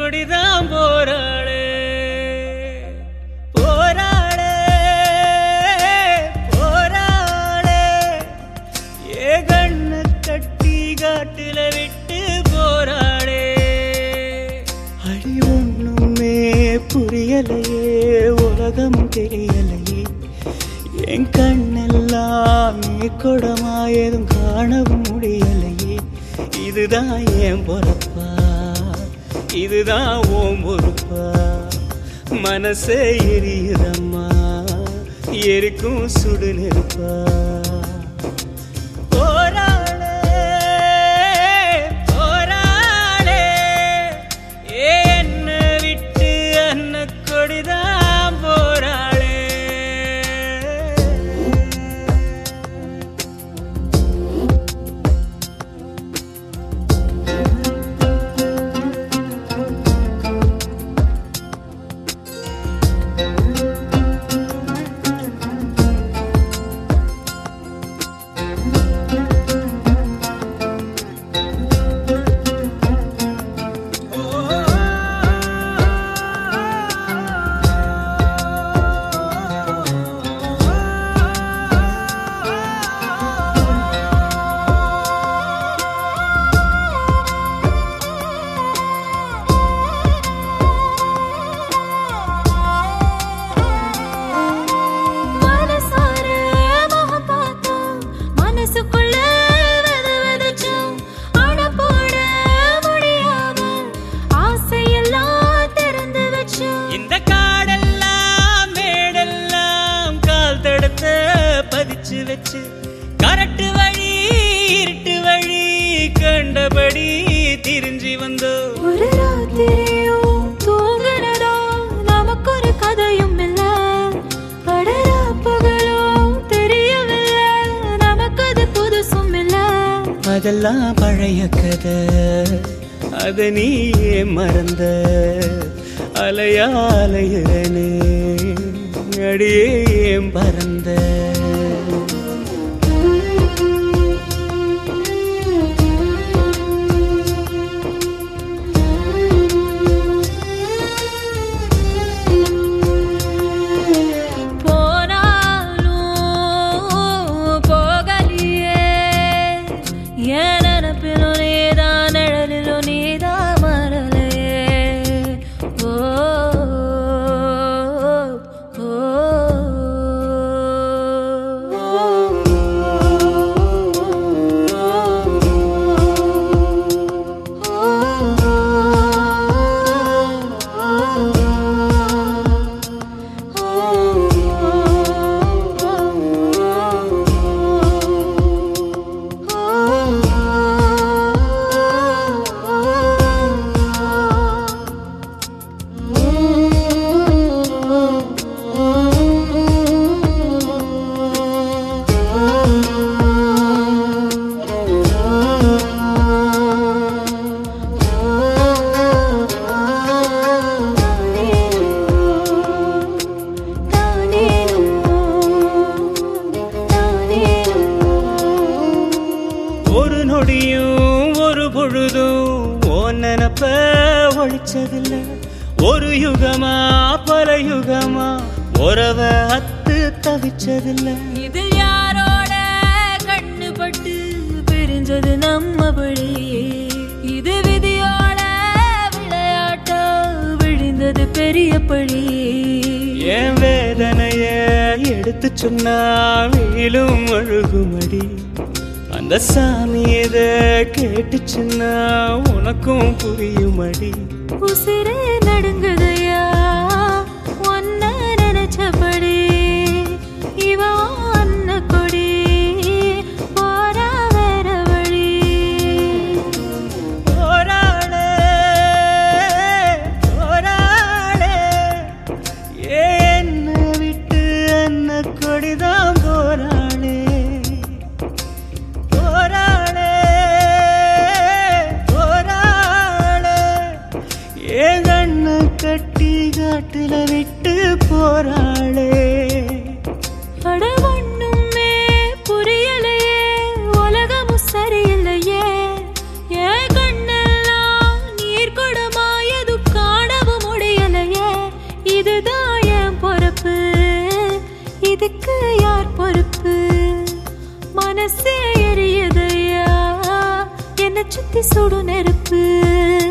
கொடிதான் போராளே போராளே போராளே ஏ கண்ணு கட்டி காட்டுல விட்டு போராளே அடி ஒண்ணுமே புரியலையே உலகம் தெரியலையே என் கண்ணெல்லாம் நீ கொடமா எதுவும் காணவும் முடியலையே இதுதான் என் பொறப்பா இதுதான் ஓம் பொறுப்பா மனசே எரியுதம்மா எரிக்கும் சுடு நெருப்பா போராளே போராளே என்ன விட்டு அன்ன கொடிதான் போராளே மனசார முகம் பார்த்தோம் மனசுக்குள்ள வெது வெதுச்சோம் அணை போட முடியாம ஆசையெல்லாம் திறந்து வச்சோம் இந்த காடெல்லாம் மேடெல்லாம் கால் தடத்த பதிச்சு வச்சு கரட்டு வழி இருட்டு வழி கண்டபடி திரிஞ்சு வந்தோம் ஒரு ராத்திரியும் தூங்குனதோ நமக்கு ஒரு கதையும் இல்ல படரா பகலும் தெரியவில்லை நமக்கு அது புதுசும் இல்ல அதெல்லாம் பழைய கதை அத நீ ஏன் மறந்த அலையா அலையுறனே அடியே ஏன் பறந்த போனாலும் போகலியே என் நினப்பிலும் நீதான் நிழலிலும் நீதான் மறலையே ஓ ஒரு நொடியும் ஒரு பொழுதும் ஓ நினப்ப ஒழிச்சதில்ல ஒரு யுகமா பல யுகமா உறவ அத்து தவிச்சதில்ல இதில் யாரோட கண்ணு பட்டு பிரிஞ்சது நம்ம படி இது விதியோட விளையாட்டா விழுந்தது பெரிய பழி என் வேதனைய எடுத்து சொன்னா வீழும் அழுகுமடி அந்த சாமி இத கேட்டுச்சுன்னா உனக்கும் புரியுமடி உசிரே நடுங்குதையா ஒன்ன நினைச்சபடி இவ அன்ன கொடி போரா வேற வழி போராளே போராளே என்ன விட்டு அன்ன கொடிதான் போராளே போராளே போராளே ஏன் கண்ணு கட்டி காட்டுல விட்டு போராளே அட ஒண்ணுமே புரியலையே உலகமும் சரியில்லையே என் கண்ணெல்லாம் நீர் குடமாயது கா சுத்தி சுடு நெருப்பு